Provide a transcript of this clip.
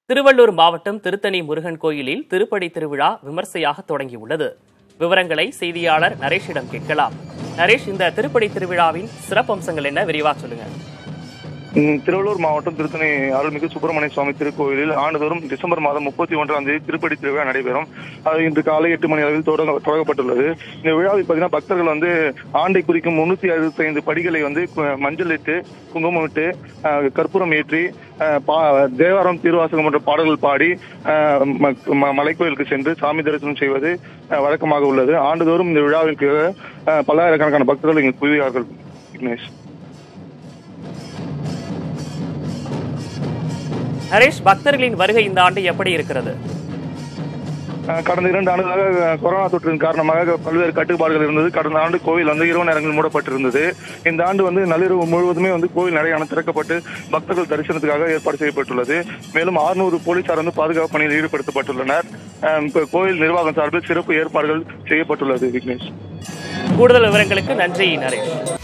திருவள்ளூர் மாவட்டம் திருத்தணி முருகன் கோயிலில் திருப்படி திருவிழா விமர்சையாக தொடங்கியுள்ளது விவரங்களை செய்தியாளர் நரேஷிடம் கேட்கலாம் நரேஷ் இந்த திருப்படி திருவிழாவின் சிறப்பம்சங்கள் என்ன விரிவா சொல்லுங்க ம், திருவள்ளூர் மாவட்டம் திருத்தணி அருள்மிகு சுப்பிரமணிய சுவாமி திருக்கோயிலில் ஆண்டுதோறும் டிசம்பர் மாதம் முப்பத்தி ஒன்றாம் தேதி திருப்படி திருவிழா நடைபெறும் அது இன்று காலை எட்டு மணி அளவில் தொடங்க தொடங்கப்பட்டுள்ளது இந்த விழாவில் பார்த்தீங்கன்னா பக்தர்கள் வந்து ஆண்டை குறிக்கும் முன்னூத்தி அறுபத்தி ஐந்து படிகளை வந்து கு- மஞ்சள் இட்டு குங்குமம் இட்டு அஹ், கற்பூரம் ஏற்றி அஹ், பா- தேவாரம் திருவாசகம் போன்ற பாடல்கள் பாடி அஹ், ம- ம- மலைக்கோயிலுக்கு சென்று சாமி தரிசனம் செய்வது அஹ், வழக்கமாக உள்ளது ஆண்டுதோறும் இந்த விழாவிற்கு அஹ், பல்லாயிரக்கணக்கான பக்தர்கள் இங்கு குவிவார்கள் விக்னேஷ் நரேஷ் பக்தர்களின் வருகை இந்த ஆண்டு எப்படி இருக்கிறது அஹ் கடந்த இரண்டு ஆண்டுகளாக அஹ், கொரோனா தொற்றின் காரணமாக பல்வேறு கட்டுப்பாடுகள் இருந்தது கடந்த ஆண்டு கோவில் வந்து இரவு நேரங்கள் மூடப்பட்டிருந்தது இந்த ஆண்டு வந்து நள்ளிரவு முழுவதுமே வந்து கோவில் நடையான திறக்கப்பட்டு பக்தர்கள் தரிசனத்துக்காக ஏற்பாடு செய்யப்பட்டுள்ளது மேலும் 600 போலீசார் வந்து பாதுகாப்பு பணியில் ஈடுபடுத்தப்பட்டுள்ளனர் அஹ், இப்ப கோயில் நிர்வாகம் சார்பில் சிறப்பு ஏற்பாடுகள் செய்யப்பட்டுள்ளது விக்னேஷ் கூடுதல் விவரங்களுக்கு நன்றி நரேஷ்